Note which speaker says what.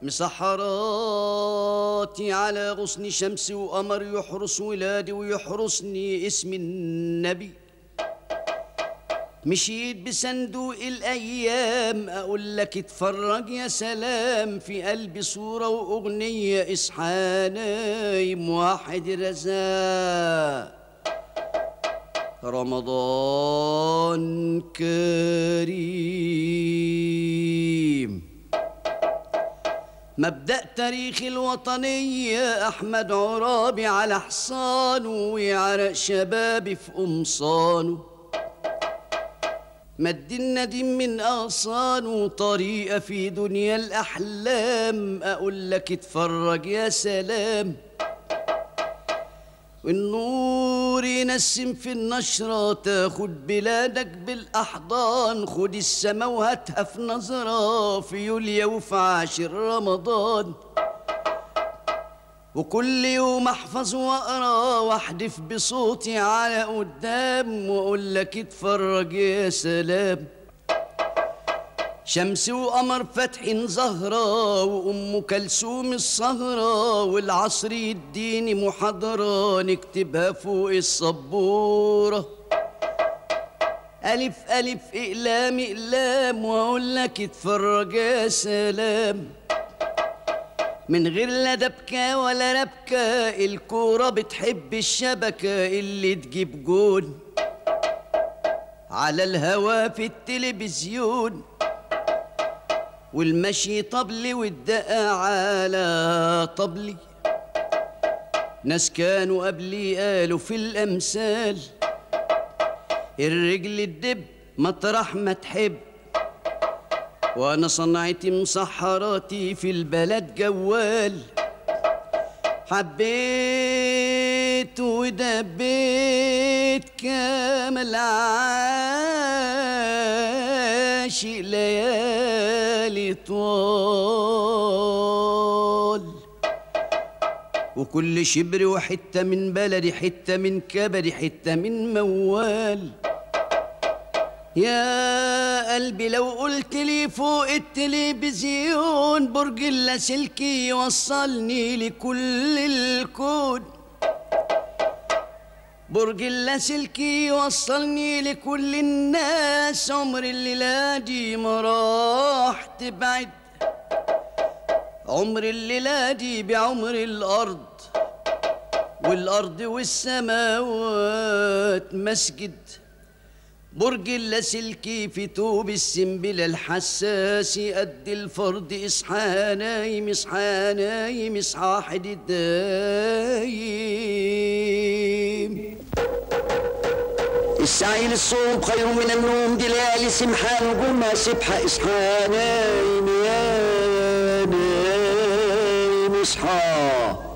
Speaker 1: مسحراتي على غصن شمس وقمر يحرس ولادي ويحرسني اسم النبي مشيت بصندوق الايام اقول لك اتفرج يا سلام في قلبي صوره واغنيه اصحى نايم واحد رزاق رمضان كريم مبدأ تاريخ الوطنية أحمد عرابي على حصانه ويعرق شبابي في قمصانه مد النديم من أغصانه طريقة في دنيا الأحلام أقول لك اتفرج يا سلام والنور ينسم في النشرة تاخد بلادك بالأحضان خد السما وهاتها في نظرة في يوليا وفي عاشر رمضان وكل يوم احفظ واقرا واحدف بصوتي على قدام واقول لك اتفرج يا سلام شمس وقمر فتح زهرة وأم كلثوم السهرة والعصر يديني محاضرة نكتبها فوق السبورة ألف ألف إقلام إقلام وأقول لك اتفرج يا سلام من غير لا دبكة ولا ربكة الكورة بتحب الشبكة اللي تجيب جون على الهوا في التلفزيون والمشي طبلي والدقة على طبلي ناس كانوا قبلي قالوا في الأمثال الرجل الدب مطرح ما تحب وانا صنعتي مسحراتي في البلد جوال حبيت ودبيت كامل عاشق ليالي طوال وكل شبر وحتة من بلدي حتة من كبدي حتة من موال يا قلبي لو قلت لي فوق التلفزيون برج اللاسلكي يوصلني لكل الكون برج اللاسلكي يوصلني لكل الناس عمر الليلة دي ما راح تبعد عمر الليلة دي بعمر الأرض والأرض والسماوات مسجد برج اللاسلكي في توب السنبل الحساسي قد الفرد اصحى نايم اصحى نايم اصحى حد الدايم السعي للصوم خير من النوم دي ليالي سمحة نجومها سبحة اصحى نايم يا نايم اصحى